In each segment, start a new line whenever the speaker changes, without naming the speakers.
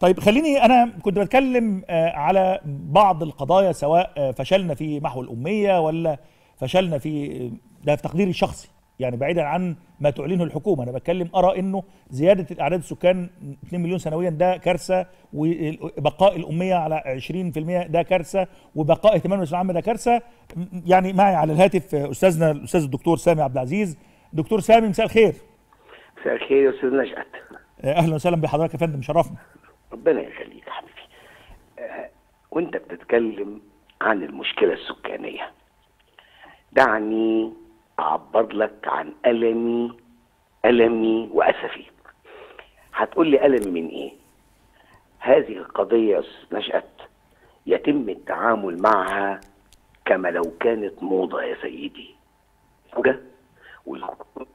طيب خليني انا كنت بتكلم آه، على بعض القضايا سواء آه، فشلنا في محو الاميه ولا فشلنا في ده في تقديري الشخصي يعني بعيدا عن ما تعلنه الحكومه انا بتكلم ارى انه زياده اعداد السكان 2 مليون سنويا ده كارثه وبقاء الاميه على 20% ده كارثه وبقاء اهتمام الثانويه العامه ده كارثه يعني معي على الهاتف استاذنا الاستاذ الدكتور سامي عبد العزيز دكتور سامي مساء الخير
مساء الخير يا استاذ نشأت
اهلا وسهلا بحضرتك يا فندم شرفنا
ربنا يخليك يا حبيبي آه، وانت بتتكلم عن المشكله السكانيه دعني اعبر لك عن المي المي واسفي هتقول لي المي من ايه هذه القضيه يا استاذ نشأت يتم التعامل معها كما لو كانت موضه يا سيدي موجة والحكومة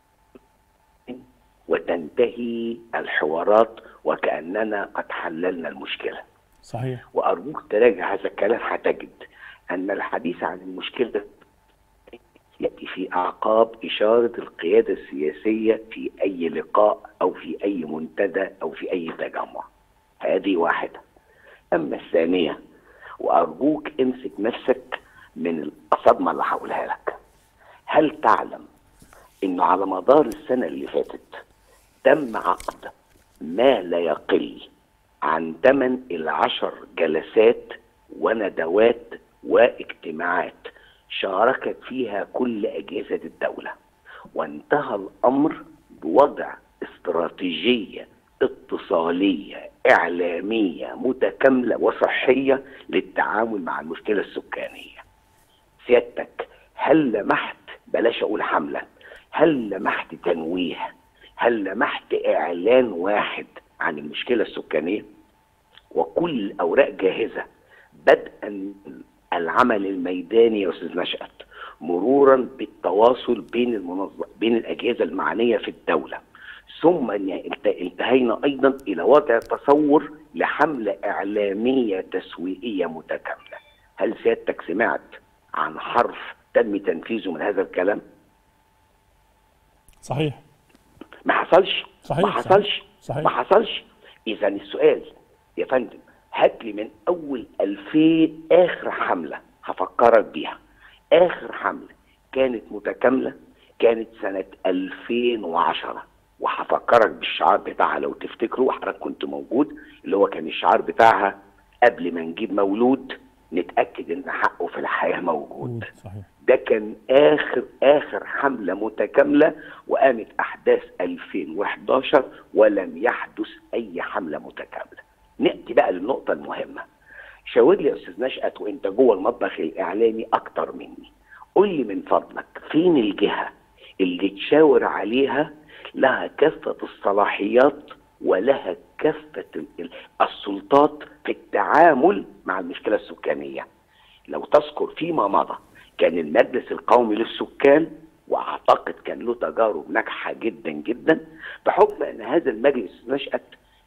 وتنتهي الحوارات وكأننا قد حللنا المشكلة
صحيح
وأرجوك تراجع هذا الكلام هتجد أن الحديث عن المشكلة يأتي في أعقاب إشارة القيادة السياسية في أي لقاء أو في أي منتدى أو في أي تجمع هذه واحدة أما الثانية وأرجوك امسك نفسك من الصدمة اللي هقولها لك هل تعلم انه على مدار السنة اللي فاتت تم عقد ما لا يقل عن 8 إلى 10 جلسات وندوات واجتماعات شاركت فيها كل أجهزة الدولة وانتهى الأمر بوضع استراتيجية اتصالية إعلامية متكاملة وصحية للتعامل مع المشكلة السكانية سيادتك هل لمحت بلاش أقول حملة هل لمحت تنويه هل لمحت إعلان واحد عن المشكلة السكانية وكل الأوراق جاهزة بدءا من العمل الميداني يا أستاذ نشأت مرورا بالتواصل بين المنظم بين الأجهزة المعنية في الدولة ثم انتهينا أيضا إلى وضع تصور لحملة إعلامية تسويقية متكاملة هل سيادتك سمعت عن حرف تم تنفيذه من هذا الكلام؟
صحيح
ما حصلش
صحيح،
ما حصلش
صحيح.
ما حصلش اذا السؤال يا فندم هات لي من اول 2000 اخر حمله هفكرك بيها اخر حمله كانت متكامله كانت سنه 2010 وهفكرك بالشعار بتاعها لو تفتكروا حضرتك كنت موجود اللي هو كان الشعار بتاعها قبل ما نجيب مولود نتاكد ان حقه في الحياه موجود
صحيح
ده كان اخر اخر حمله متكامله وقامت احداث 2011 ولم يحدث اي حمله متكامله. ناتي بقى للنقطه المهمه. شاور لي يا استاذ نشأت وانت جوه المطبخ الاعلامي اكتر مني. قول لي من فضلك فين الجهه اللي تشاور عليها لها كافه الصلاحيات ولها كافه ال- السلطات في التعامل مع المشكله السكانيه. لو تذكر فيما مضى كان المجلس القومي للسكان واعتقد كان له تجارب ناجحه جدا جدا بحكم ان هذا المجلس نشأت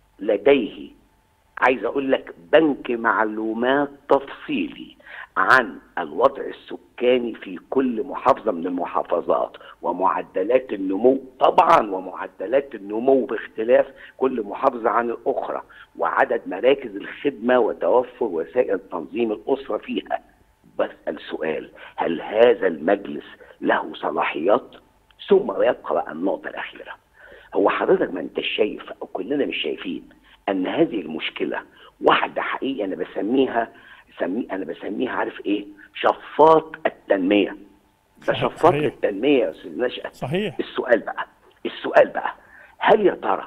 لديه عايز اقول لك بنك معلومات تفصيلي عن الوضع السكاني في كل محافظه من المحافظات ومعدلات النمو طبعا ومعدلات النمو باختلاف كل محافظه عن الاخرى وعدد مراكز الخدمه وتوفر وسائل تنظيم الاسره فيها بسأل سؤال هل هذا المجلس له صلاحيات ثم يبقى بقى النقطة الأخيرة هو حضرتك ما انت شايف أو كلنا مش شايفين أن هذه المشكلة واحدة حقيقة أنا بسميها سمي أنا بسميها عارف إيه شفاط التنمية ده
صحيح،
شفاط
صحيح.
للتنمية يا أستاذ نشأت
صحيح
السؤال بقى السؤال بقى هل يا ترى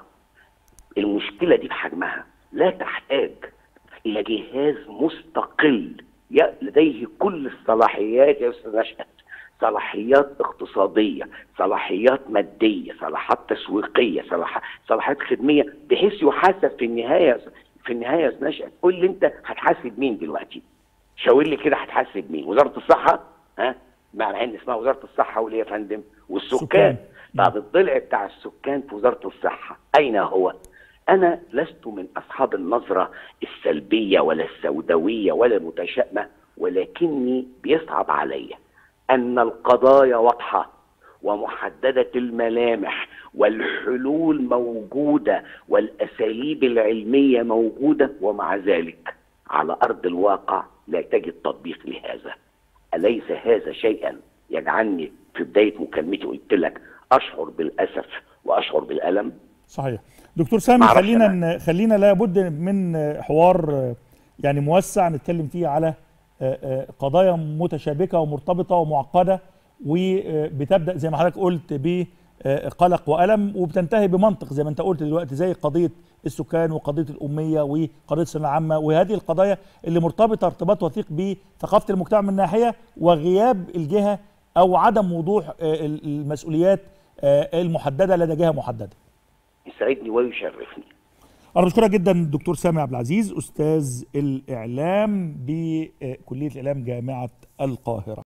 المشكله دي بحجمها لا تحتاج الى جهاز مستقل ي- لديه كل الصلاحيات يا استاذ نشأت صلاحيات اقتصاديه صلاحيات ماديه صلاحيات تسويقيه صلاح صلاحيات خدميه بحيث يحاسب في النهايه في النهايه يا استاذ نشأت قول لي انت هتحاسب مين دلوقتي شاور لي كده هتحاسب مين وزاره الصحه ها مع ان اسمها وزاره الصحه والايه يا فندم والسكان
السكان.
طب الضلع بتاع السكان في وزاره الصحه اين هو انا لست من اصحاب النظره السلبيه ولا السوداويه ولا المتشائمه ولكني بيصعب علي ان القضايا واضحه ومحدده الملامح والحلول موجوده والاساليب العلميه موجوده ومع ذلك على ارض الواقع لا تجد تطبيق لهذا اليس هذا شيئا يجعلني في بدايه مكالمتي قلت لك اشعر بالاسف واشعر بالالم
صحيح دكتور سامي
معرفش
خلينا
أنا.
ن- خلينا لابد من حوار آه، يعني موسع نتكلم فيه على آه، آه، قضايا متشابكه ومرتبطه ومعقده وبتبدا زي ما حضرتك قلت بقلق والم وبتنتهي بمنطق زي ما انت قلت دلوقتي زي قضيه السكان وقضيه الاميه وقضيه الثانويه العامه وهذه القضايا اللي مرتبطه ارتباط وثيق بثقافه المجتمع من ناحيه وغياب الجهه او عدم وضوح آه، المسؤوليات آه، المحدده لدى جهه محدده
يسعدني ويشرفني
أنا بشكرك جدا دكتور سامي عبد العزيز أستاذ الإعلام بكلية الإعلام جامعة القاهرة